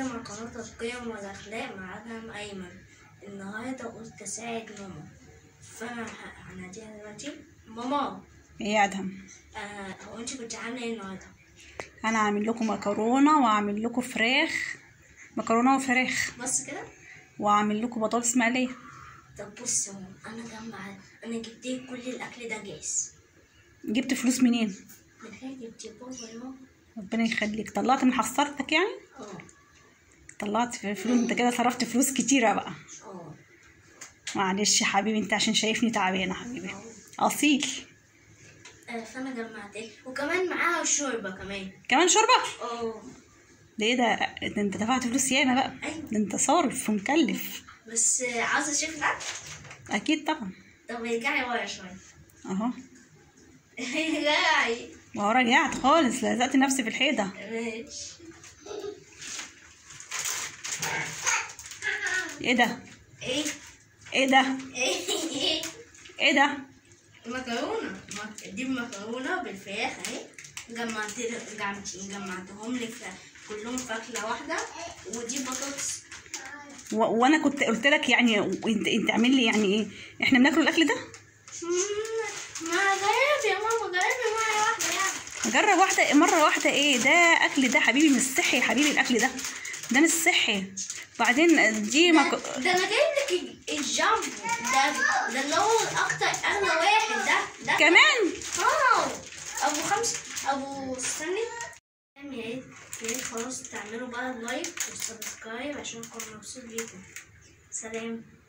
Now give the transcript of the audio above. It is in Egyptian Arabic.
مع قناة القيم والأخلاق مع أدهم أيمن النهاردة قلت أساعد ماما فأنا ه- هناديها دلوقتي ماما ايه يا ادهم آه هو أنت كنت عاملة إيه النهاردة؟ انا هعمل لكم مكرونه واعمل لكم فراخ مكرونه وفراخ بس كده؟ واعمل لكم بطاطس مقليه طب بص يا ماما أنا جمع أنا جبت لك كل الأكل ده جاهز جبت فلوس منين من حين جبت بابا يا ماما ربنا يخليك طلعت من حصرتك يعني اه طلعت في فلوس انت كده صرفت فلوس كتيره بقى اه معلش يا حبيبي انت عشان شايفني تعبانه حبيبي اصيل آه، فأنا جمعت لك وكمان معاها الشوربة كمان كمان شوربه اه ده ايه ده ده انت دفعت فلوس ياما بقى أيوة ده انت صارف ومكلف بس آه، عاوزة أشوف الأكل اكيد طبعا طب ارجعي ورا شوية اهو ارجعي ما هو رجعت خالص لزقت نفسي في الحيطه ماشي ايه ده ايه ايه ده ايه ايه ده مكرونة مك- دي مكرونة بالفراخ اهي جمعت جمعت جمعتهم لك كلهم في أكلة واحدة ودي بطاطس و... وانا كنت قلت لك يعني انت انت عامل لي يعني ايه احنا بناكل الاكل ده مم، ما جربي يا ماما جربي مرة واحدة يعني جرب واحده مره واحده ايه ده اكل ده حبيبي مش صحي يا حبيبي الاكل ده ده مش صحي بعدين دي مك... ده انا جايب لك الج- الجامبو ده ده اللي هو اكتر اغلى واحد ده ده كمان اه ابو خمسة ابو استني يا ريت يا ريت خلاص تعملوا بقى اللايك والسبسكرايب عشان اكون مبسوط بيكم سلام